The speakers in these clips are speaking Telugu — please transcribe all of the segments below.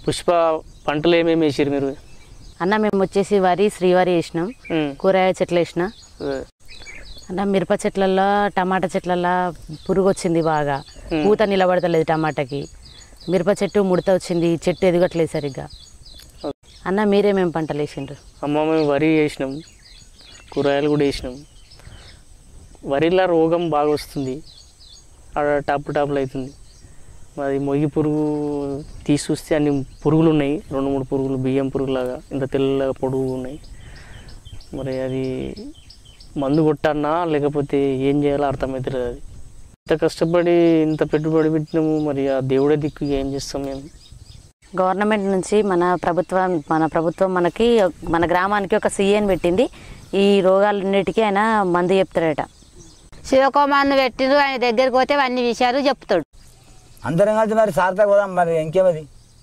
పుష్ప పంటలు ఏమేమి వేసారు మీరు అన్న మేము వచ్చేసి వరి శ్రీవారి వేసినాం ఉమ్. కూరగాయ చెట్లు వేసిన అదే. అన్న మిరప చెట్లల్లో టమాటా చెట్లల్లో పురుగు వచ్చింది బాగా పూత నిలబడతలేదు టమాటాకి మిరప చెట్టు ముడత వచ్చింది చెట్టు ఎదగట్లేదు సరిగ్గా అన్న మీరేమేం పంటలు వేసిండ్రు అమ్మ మేము వరి వేసినాం కూరగాయలు కూడా వేసినాం వరిలో రోగం బాగా వస్తుంది ఆడ టాపు టాపులు అవుతుంది మరి మొయ్యి పురుగు తీసి చూస్తే అన్ని పురుగులు ఉన్నాయి రెండు మూడు పురుగులు బియ్యం పురుగులాగా ఇంత తెల్లగా పొడుగు ఉన్నాయి మరి అది మందు కొట్టన్నా లేకపోతే ఏం చేయాలో అర్థమవుతుంది అది ఇంత కష్టపడి ఇంత పెట్టుబడి పెట్టినాము మరి ఆ దేవుడే దిక్కు ఏం చేస్తాం మేము గవర్నమెంట్ నుంచి మన ప్రభుత్వం మన ప్రభుత్వం మనకి మన గ్రామానికి ఒక సీఎన్ పెట్టింది ఈ రోగాలన్నిటికీ ఆయన మందు చెప్తాడట శివకుమార్ను పెట్టిండ్రు ఆయన దగ్గరికి పోతే అన్ని విషయాలు చెప్తాడు అందరం కలిసి మరి సార్తా పోదాం మరి ఇంకేమది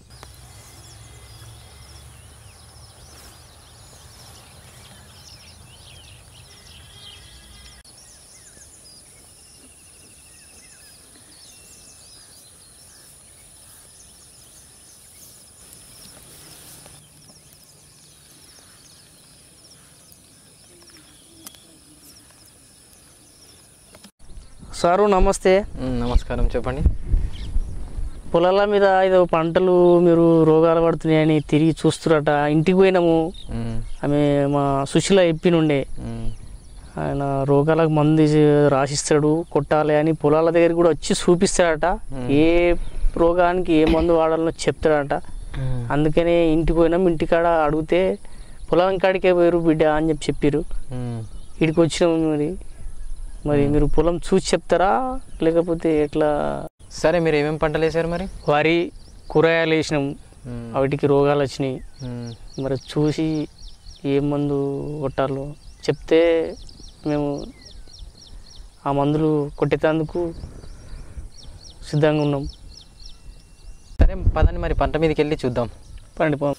సారు నమస్తే మ్, నమస్కారం చెప్పండి పొలాల మీద ఏదో పంటలు మీరు రోగాలు పడుతున్నాయని తిరిగి చూస్తురట ఇంటికి పోయినాము మ్, ఆమె మా సుశీల ఎప్పినుండే మ్, ఆయన రోగాలకు మందు రాసిస్తాడు కొట్టాలి అని పొలాల దగ్గర కూడా వచ్చి చూపిస్తాడట ఏ రోగానికి ఏ మందు వాడాలో చెప్తాడట మ్, అందుకనే ఇంటికి పోయినాం ఇంటికాడ అడిగితే పొలం కాడికే పోయారు బిడ్డ అని చెప్పి చెప్పారు మ్. ఇక్కడికి వచ్చినాము మరి మరి మీరు పొలం చూసి చెప్తారా లేకపోతే ఎట్లా సరే మీరు ఏమేమి పంటలు వేసారు మరి వరి కూరగాయలు వేసినాం మ్, వాటికి రోగాలు వచ్చినాయి మ్, మరి చూసి ఏ మందు కొట్టాలో చెప్తే మేము ఆ మందులు కొట్టేటందుకు సిద్ధంగా ఉన్నాం సరే పదండి మరి పంట మీదకి వెళ్ళి చూద్దాం పండి పో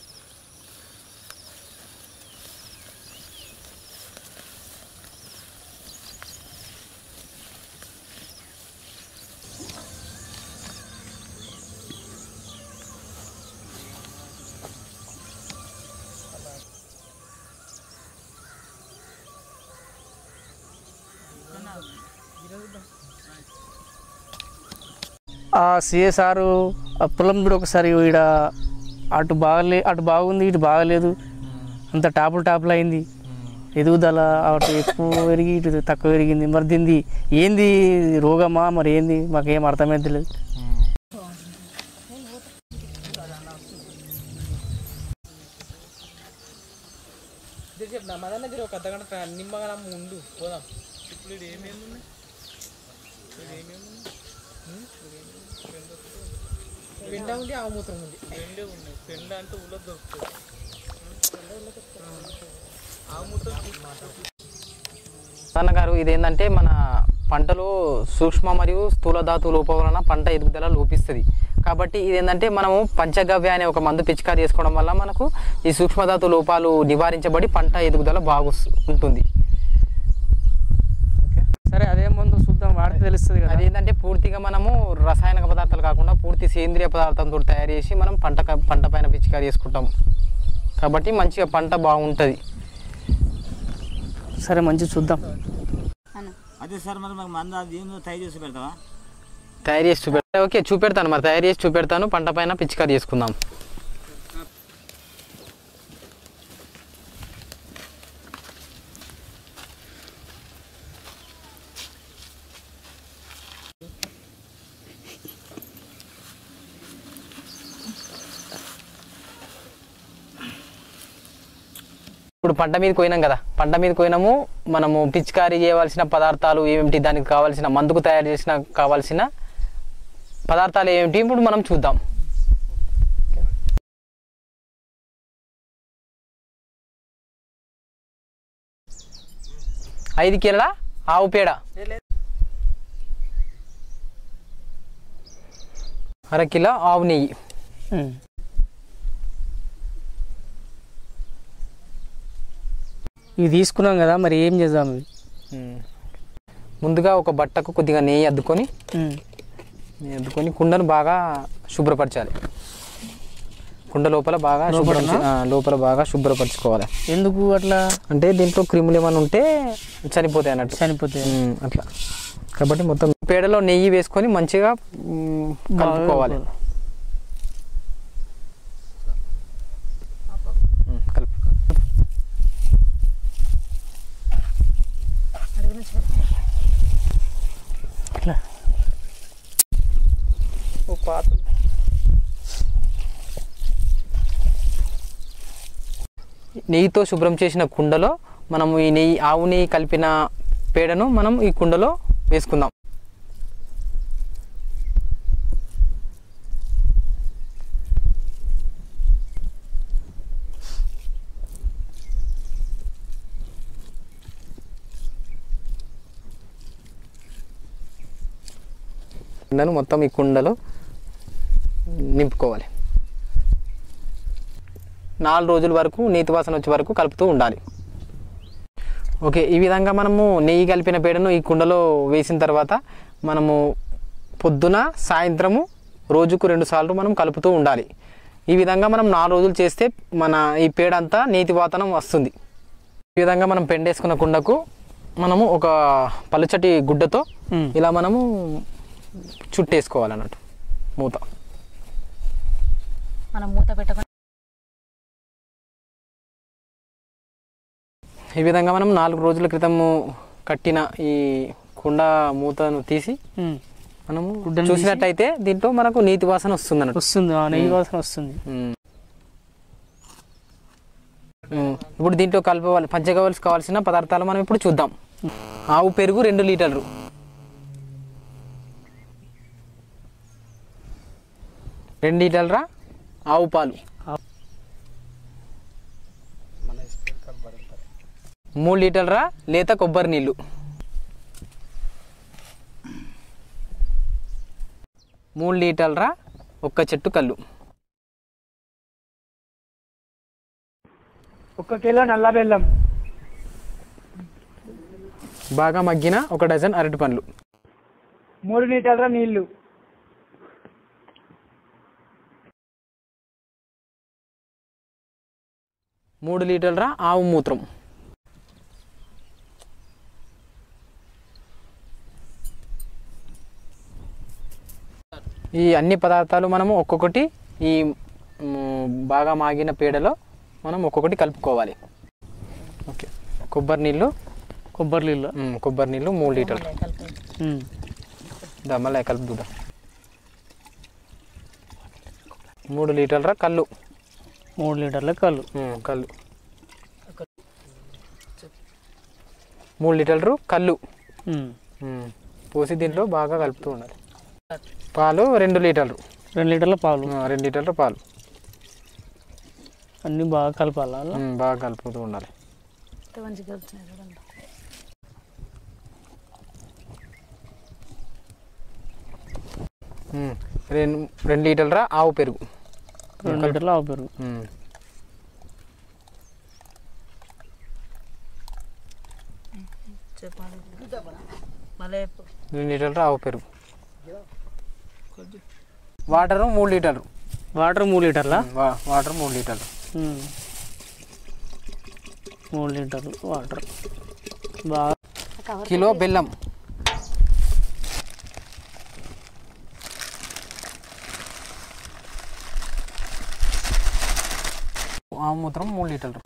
ఆ సిఎస్ఆర్ ఆ పొలం కూడా ఒకసారి ఈడ అటు బాగలే అటు బాగుంది ఇటు బాగలేదు అంత టాపులు టాపులు అయింది ఎదుగుదల అటు ఎక్కువ పెరిగి ఇటు తక్కువ పెరిగింది మరి దీనిది ఏంది రోగమా మరి ఏంది మాకేం అర్థమైతే లేదు గారు ఇదేంటంటే మన పంటలో సూక్ష్మ మరియు స్థూల ధాతు లోపం వలన పంట ఎదుగుదల లోపిస్తుంది కాబట్టి ఇదేంటంటే మనము పంచగవ్య అనే ఒక మందు పిచికారి చేసుకోవడం వల్ల మనకు ఈ సూక్ష్మధాతు లోపాలు నివారించబడి పంట ఎదుగుదల బాగు ఉంటుంది సరే అదే ముందు చూద్దాం వాడితే తెలుస్తుంది కదా అదేంటంటే పూర్తిగా మనము రసాయనిక పదార్థాలు కాకుండా పూర్తి సేంద్రియ పదార్థంతో తయారు చేసి మనం పంట క- పంట పైన పిచికారి చేసుకుంటాం కాబట్టి మంచిగా పంట బాగుంటుంది సరే మంచి చూద్దాం అదే సార్ మరి మాకు మంద అది ఏందో తయారు చేసి పెడతావా తయారు చేసి చూపెడతా ఓకే చూపెడతాను మరి తయారు చేసి చూపెడతాను పంట పైన పిచికారి చేసుకుందాం ఇప్పుడు పంట మీద పోయినాం కదా పంట మీద పోయినాము మనము పిచికారీ చేయవలసిన పదార్థాలు ఏమిటి దానికి కావాల్సిన మందుకు తయారు చేసిన కావాల్సిన పదార్థాలు ఏమిటి ఇప్పుడు మనం చూద్దాం ఐదు కిలోల ఆవు పేడ అర కిలో ఆవు నెయ్యి ఉమ్. ఇవి తీసుకున్నాం కదా మరి ఏం చేద్దాం ఇవి ముందుగా ఒక బట్టకు కొద్దిగా నెయ్యి అద్దుకొని ఉమ్. నెయ్యి అద్దుకొని కుండను బాగా శుభ్రపరచాలి కుండ లోపల బాగా శుభ్రం చే- ఆ, లోపల బాగా శుభ్రపరచుకోవాలి ఎందుకు అట్లా అంటే దీంట్లో క్రిములు ఏమైనా ఉంటే చనిపోతాయి అన్నట్టు చనిపోతాయి ఉమ్, అట్లా కాబట్టి మొత్తం పేడలో నెయ్యి వేసుకొని మంచిగా ఉమ్, కలుపుకోవాలి ఉమ్, కలుపు ఇట్లా ఓ పాత నెయ్యితో శుభ్రం చేసిన కుండలో మనము ఈ నెయ్యి ఆవు నెయ్యి కలిపిన పేడను మనం ఈ కుండలో వేసుకుందాం కుండను మొత్తం ఈ కుండలో నింపుకోవాలి నాలుగు రోజుల వరకు నీతి వాసన వచ్చే వరకు కలుపుతూ ఉండాలి ఓకే ఈ విధంగా మనము నెయ్యి కలిపిన పేడను ఈ కుండలో వేసిన తర్వాత మనము పొద్దున సాయంత్రము రోజుకు రెండు సార్లు మనం కలుపుతూ ఉండాలి ఈ విధంగా మనం నాలుగు రోజులు చేస్తే మన ఈ పేడ అంతా నీతి వాతనం వస్తుంది ఈ విధంగా మనం పెండేసుకున్న కుండకు మనము ఒక పలుచటి గుడ్డతో ఉమ్. ఇలా మనము చుట్టేసుకోవాలన్నట్టు మూత మనం మూత పెట్టకుండా ఈ విధంగా మనం నాలుగు రోజుల క్రితము కట్టిన ఈ కుండ మూతను తీసి ఉమ్. మనము గుడ్డను చూసినట్టయితే దీంట్లో మనకు నీతి వాసన వస్తుంది అన్నట్టు వస్తుంది ఆ నెయ్యి వాసన వస్తుంది ఉమ్. ఉమ్. ఇప్పుడు దీంట్లో కలపవాలి పంచగవలసి కావాల్సిన పదార్థాలు మనం ఇప్పుడు చూద్దాం ఆవు పెరుగు రెండు లీటర్లు రెండు లీటర్ల ఆవు పాలు మూడు లీటర్ల లేత కొబ్బరి నీళ్ళు మూడు లీటర్ల ఒక్క చెట్టు కళ్ళు ఒక కిలో నల్ల బెల్లం బాగా మగ్గిన ఒక డజన్ అరటి పండ్లు మూడు లీటర్ల నీళ్లు మూడు లీటర్ల ఆవు మూత్రం ఈ అన్ని పదార్థాలు మనము ఒక్కొక్కటి ఈ మ్, బాగా మాగిన పేడలో మనం ఒక్కొక్కటి కలుపుకోవాలి ఓకే కొబ్బరి నీళ్ళు కొబ్బరి నీళ్ళు మ్, కొబ్బరి నీళ్ళు మూడు లీటర్లు ఉమ్. దా మళ్ళీ కలుపుదా మూడు లీటర్ల కళ్ళు మూడు లీటర్ల కళ్ళు మ్, కళ్ళు మూడు లీటర్లు కళ్ళు ఉమ్. మ్మ్. పోసి దీంట్లో బాగా కలుపుతూ ఉండాలి పాలు రెండు లీటర్లు రెండు లీటర్ల పాలు ఆ, రెండు లీటర్ల పాలు అన్నీ బాగా కలపాలా అలా? మ్మ్, బాగా కలుపుతూ ఉండాలి మ్మ్. రెండు రెండు లీటర్ల ఆవు పెరుగు రెండు లీటర్ల ఆవు పెరుగు మ్మ్. రెండు లీటర్ల ఆవు పెరుగు వాటర్ మూడు లీటర్లు వాటర్ మూడు లీటర్ల వా- వాటర్ మూడు లీటర్లు ఉమ్. మూడు లీటర్లు వాటర్ బాగా కిలో బెల్లం ఆవు మూత్రం మూడు లీటర్లు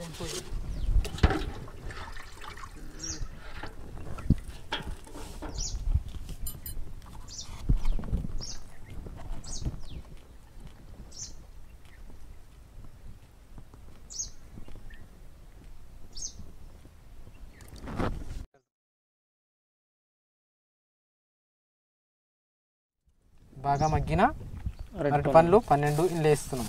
బాగా మగ్గిన అరటి అరటి పండ్లు పన్నెండు ఇల్లు వేస్తున్నాం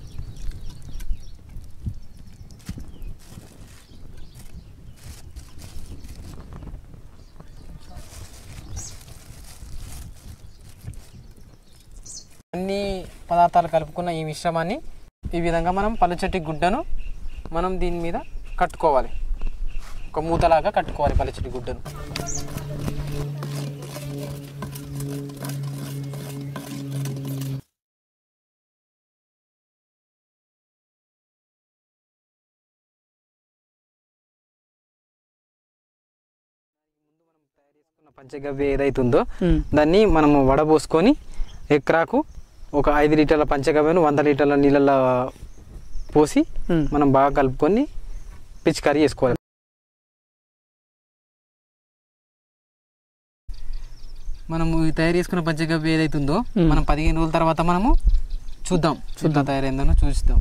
అన్ని పదార్థాలు కలుపుకున్న ఈ మిశ్రమాన్ని ఈ విధంగా మనం పలుచటి గుడ్డను మనం దీని మీద కట్టుకోవాలి ఒక మూతలాగా కట్టుకోవాలి పలుచటి గుడ్డను పంచగవ్య ఏదైతుందో ఉమ్. దాన్ని మనము వడబోసుకొని ఎకరాకు ఒక ఐదు లీటర్ల పంచగవ్యను వంద లీటర్ల నీళ్ళల్లో పోసి ఉమ్. మనం బాగా కలుపుకొని పిచికారీ చేసుకోవాలి మనము ఈ తయారు చేసుకున్న పంచగవ్య ఏదైతుందో ఉమ్. మనం పదిహేను రోజుల తర్వాత మనము చూద్దాం చూద్దాం తయారైందో చూస్తాం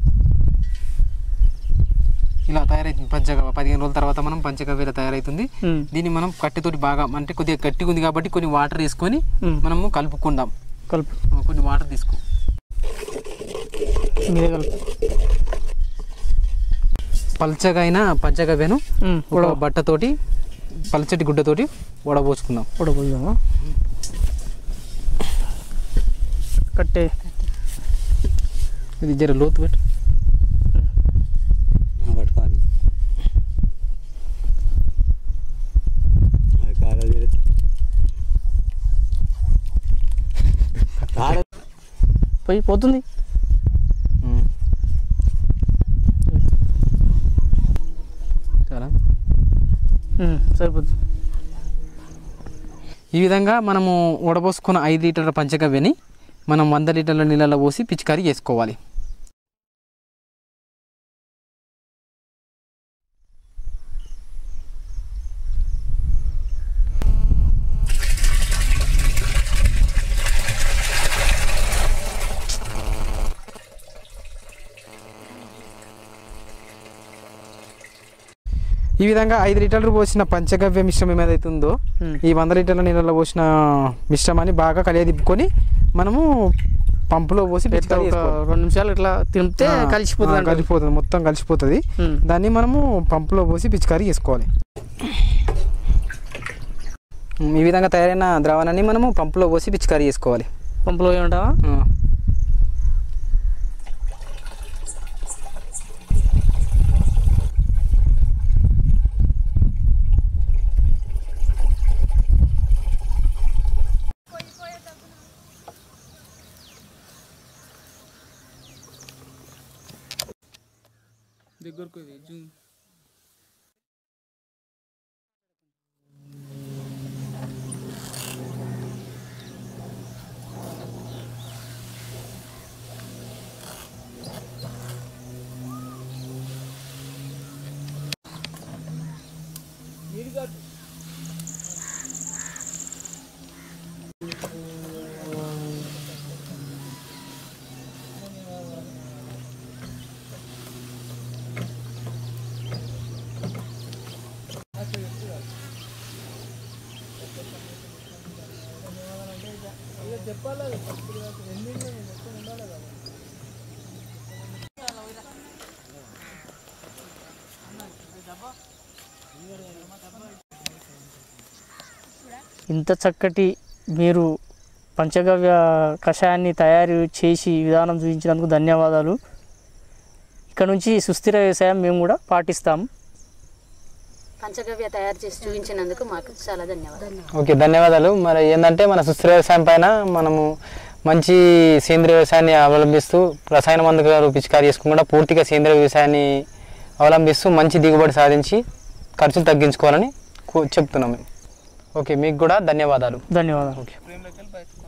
ఇలా తయారైతుంది పంచగవ్య పదిహేను రోజుల తర్వాత మనం పంచగవ్య తయారైతుంది ఉమ్. దీన్ని మనం కట్టెతోటి బాగా అంటే కొద్దిగా గట్టిగా ఉంది కాబట్టి కొన్ని వాటర్ వేసుకొని ఉమ్. మనము కలుపుకుందాం కలుపు ఆ, కొన్ని వాటర్ తీసుకో మీదే కలుపు పల్చగా అయిన పంచగవ్యను ఉమ్. ఒక బట్టతోటి పల్చటి గుడ్డతోటి వడబోసుకుందాం ఉడబోద్దామా కట్టే ఇది జర లోతు పెట్టు పట్టుకోండి అది కాదు అది కాదు పోయి పోతుంది ఉమ్. చాలా ఉమ్, సరిపోతుంది ఈ విధంగా మనము వడబోసుకున్న ఐదు లీటర్ల పంచగవ్యని మనం వంద లీటర్ల నీళ్ళలో పోసి పిచికారీ చేసుకోవాలి ఈ విధంగా ఐదు లీటర్లు పోసిన పంచగవ్య మిశ్రమం ఏదైతే ఉందో ఉమ్. ఈ వంద లీటర్ల నీళ్ళలో పోసిన మిశ్రమాన్ని బాగా కలియదిప్పుకొని మనము పంపులో పోసి ఇట్లా పిచికారీ ఒక చేసుకోవాలి. రెండు నిమిషాలు ఇట్లా తింపితే ఆ, కలిసిపోతుంది ఆ, అంటారు. కలిసిపోతుంది మొత్తం కలిసిపోతుంది ఉమ్. దాన్ని మనము పంపులో పోసి పిచికారీ చేసుకోవాలి ఉమ్, ఈ విధంగా తయారైన ద్రావణాన్ని మనము పంపులో పోసి పిచికారీ చేసుకోవాలి పంపులో ఏమంటావా ఆ. ఇంత చక్కటి మీరు పంచగవ్య కషాయాన్ని తయారు చేసి విధానం చూపించినందుకు ధన్యవాదాలు ఇక్కడ నుంచి సుస్థిర వ్యవసాయం మేము కూడా పాటిస్తాం పంచగవ్య తయారు చేసి చూపించినందుకు మాకు చాలా ధన్యవాదాలు ఓకే ధన్యవాదాలు మరి ఏంటంటే మన సుస్థిర వ్యవసాయం పైన మనము మంచి సేంద్రియ వ్యవసాయాన్ని అవలంబిస్తూ రసాయన మందులు పిచికారీ చేసుకోకుండా పూర్తిగా సేంద్రియ వ్యవసాయాన్ని అవలంబిస్తూ మంచి దిగుబడి సాధించి ఖర్చులు తగ్గించుకోవాలని కో- చెప్తున్నాం మేము ఓకే మీకు కూడా ధన్యవాదాలు ధన్యవాదాలు